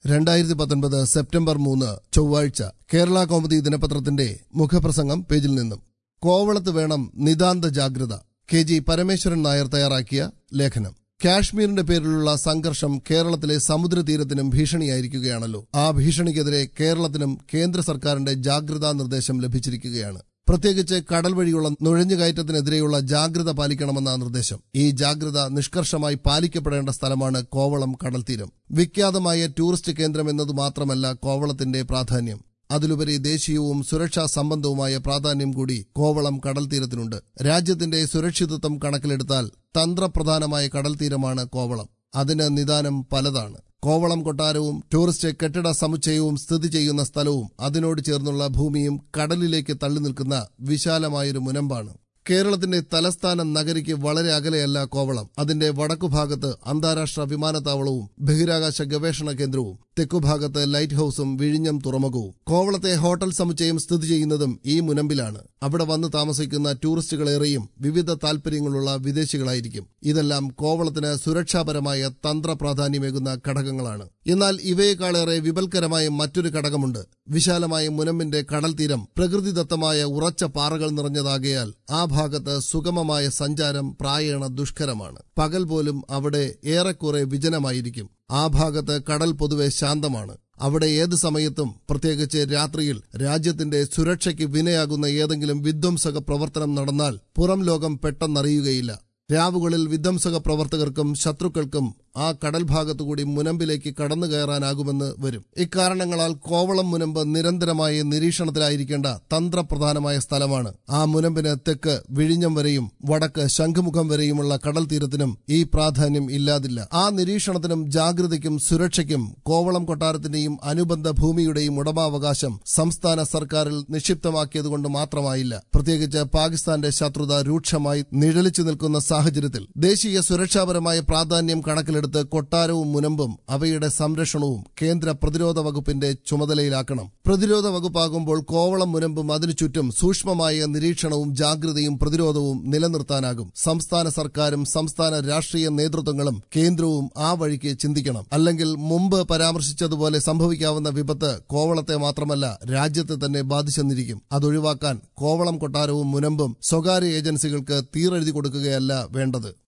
രണ്ടായിരത്തി പത്തൊൻപത് സെപ്റ്റംബർ മൂന്ന് ചൊവ്വാഴ്ച കേരള കൗമുദി ദിനപത്രത്തിന്റെ മുഖപ്രസംഗം പേജിൽ നിന്നും കോവളത്ത് വേണം നിതാന്ത ജാഗ്രത കെ ജി പരമേശ്വരൻ നായർ തയ്യാറാക്കിയ ലേഖനം കാശ്മീരിന്റെ പേരിലുള്ള സംഘർഷം കേരളത്തിലെ സമുദ്രതീരത്തിനും ഭീഷണിയായിരിക്കുകയാണല്ലോ ആ ഭീഷണിക്കെതിരെ കേരളത്തിനും കേന്ദ്ര സർക്കാരിന്റെ ജാഗ്രതാ നിർദ്ദേശം ലഭിച്ചിരിക്കുകയാണ് പ്രത്യേകിച്ച് കടൽ വഴിയുള്ള നുഴഞ്ഞുകയറ്റത്തിനെതിരെയുള്ള ജാഗ്രത പാലിക്കണമെന്ന നിർദ്ദേശം ഈ ജാഗ്രത നിഷ്കർഷമായി പാലിക്കപ്പെടേണ്ട സ്ഥലമാണ് കോവളം കടൽത്തീരം വിഖ്യാതമായ ടൂറിസ്റ്റ് കേന്ദ്രം എന്നത് മാത്രമല്ല കോവളത്തിന്റെ പ്രാധാന്യം അതിലുപരി ദേശീയവും സുരക്ഷാ സംബന്ധവുമായ പ്രാധാന്യം കൂടി കോവളം കടൽത്തീരത്തിനുണ്ട് രാജ്യത്തിന്റെ സുരക്ഷിതത്വം കണക്കിലെടുത്താൽ തന്ത്രപ്രധാനമായ കടൽത്തീരമാണ് കോവളം അതിന് നിദാനം പലതാണ് കോവളം കൊട്ടാരവും ടൂറിസ്റ്റ് കെട്ടിട സമുച്ചയവും സ്ഥിതി ചെയ്യുന്ന സ്ഥലവും അതിനോട് ചേർന്നുള്ള ഭൂമിയും കടലിലേക്ക് തള്ളി നിൽക്കുന്ന വിശാലമായൊരു മുനമ്പാണ് കേരളത്തിന്റെ തലസ്ഥാന നഗരിക്ക് വളരെ അകലെയല്ല കോവളം അതിന്റെ വടക്കുഭാഗത്ത് അന്താരാഷ്ട്ര വിമാനത്താവളവും ബഹിരാകാശ ഗവേഷണ കേന്ദ്രവും തെക്കുഭാഗത്ത് ലൈറ്റ് ഹൌസും വിഴിഞ്ഞം തുറമുഖവും കോവളത്തെ ഹോട്ടൽ സമുച്ചയം സ്ഥിതി ചെയ്യുന്നതും ഈ മുനമ്പിലാണ് അവിടെ വന്ന് താമസിക്കുന്ന ടൂറിസ്റ്റുകളേറെയും വിവിധ താൽപര്യങ്ങളുള്ള വിദേശികളായിരിക്കും ഇതെല്ലാം കോവളത്തിന് സുരക്ഷാപരമായ തന്ത്ര പ്രാധാന്യമേകുന്ന ഘടകങ്ങളാണ് എന്നാൽ ഇവയെക്കാളേറെ വിപൽക്കരമായ മറ്റൊരു ഘടകമുണ്ട് വിശാലമായ മുനമ്പിന്റെ കടൽ തീരം പ്രകൃതിദത്തമായ ഉറച്ച പാറകൾ നിറഞ്ഞതാകയാൽ ആ ഭാഗത്ത് സുഗമമായ സഞ്ചാരം പ്രായേണ ദുഷ്കരമാണ് പകൽ പോലും അവിടെ ഏറെക്കുറെ വിജനമായിരിക്കും ആ ഭാഗത്ത് കടൽ പൊതുവെ ശാന്തമാണ് അവിടെ ഏത് സമയത്തും പ്രത്യേകിച്ച് രാത്രിയിൽ രാജ്യത്തിന്റെ സുരക്ഷയ്ക്ക് വിനയാകുന്ന ഏതെങ്കിലും വിധ്വംസക പ്രവർത്തനം നടന്നാൽ പുറം ലോകം പെട്ടെന്നറിയുകയില്ല രാവുകളിൽ വിധ്വംസക പ്രവർത്തകർക്കും ശത്രുക്കൾക്കും ആ കടൽ ഭാഗത്തുകൂടി മുനമ്പിലേക്ക് കടന്നു കയറാനാകുമെന്ന് വരും ഇക്കാരണങ്ങളാൽ കോവളം മുനമ്പ് നിരന്തരമായ നിരീക്ഷണത്തിലായിരിക്കേണ്ട തന്ത്രപ്രധാനമായ സ്ഥലമാണ് ആ മുനമ്പിന് തെക്ക് വിഴിഞ്ഞം വരെയും വടക്ക് ശംഖുമുഖം വരെയുമുള്ള കടൽ തീരത്തിനും ഈ പ്രാധാന്യം ഇല്ലാതില്ല ആ നിരീക്ഷണത്തിനും ജാഗ്രതയ്ക്കും സുരക്ഷയ്ക്കും കോവളം കൊട്ടാരത്തിന്റെയും അനുബന്ധ ഭൂമിയുടെയും ഉടമാവകാശം സംസ്ഥാന സർക്കാരിൽ നിക്ഷിപ്തമാക്കിയതുകൊണ്ട് മാത്രമായില്ല പ്രത്യേകിച്ച് പാകിസ്ഥാന്റെ ശത്രുത രൂക്ഷമായി നിഴലിച്ചു നിൽക്കുന്ന സാഹചര്യത്തിൽ ദേശീയ സുരക്ഷാപരമായ പ്രാധാന്യം കണക്കിലെടുത്ത് കൊട്ടാരവും മുനമ്പും അവയുടെ സംരക്ഷണവും കേന്ദ്ര പ്രതിരോധ വകുപ്പിന്റെ ചുമതലയിലാക്കണം പ്രതിരോധ വകുപ്പാകുമ്പോൾ കോവളം മുനമ്പും അതിനു ചുറ്റും സൂക്ഷ്മമായ നിരീക്ഷണവും ജാഗ്രതയും പ്രതിരോധവും നിലനിർത്താനാകും സംസ്ഥാന സർക്കാരും സംസ്ഥാന രാഷ്ട്രീയ നേതൃത്വങ്ങളും കേന്ദ്രവും ആ വഴിക്ക് ചിന്തിക്കണം അല്ലെങ്കിൽ മുമ്പ് പരാമർശിച്ചതുപോലെ സംഭവിക്കാവുന്ന വിപത്ത് കോവളത്തെ മാത്രമല്ല രാജ്യത്തെ തന്നെ ബാധിച്ചെന്നിരിക്കും അതൊഴിവാക്കാൻ കോവളം കൊട്ടാരവും മുനമ്പും സ്വകാര്യ ഏജൻസികൾക്ക് തീരെഴുതി കൊടുക്കുകയല്ല വേണ്ടത്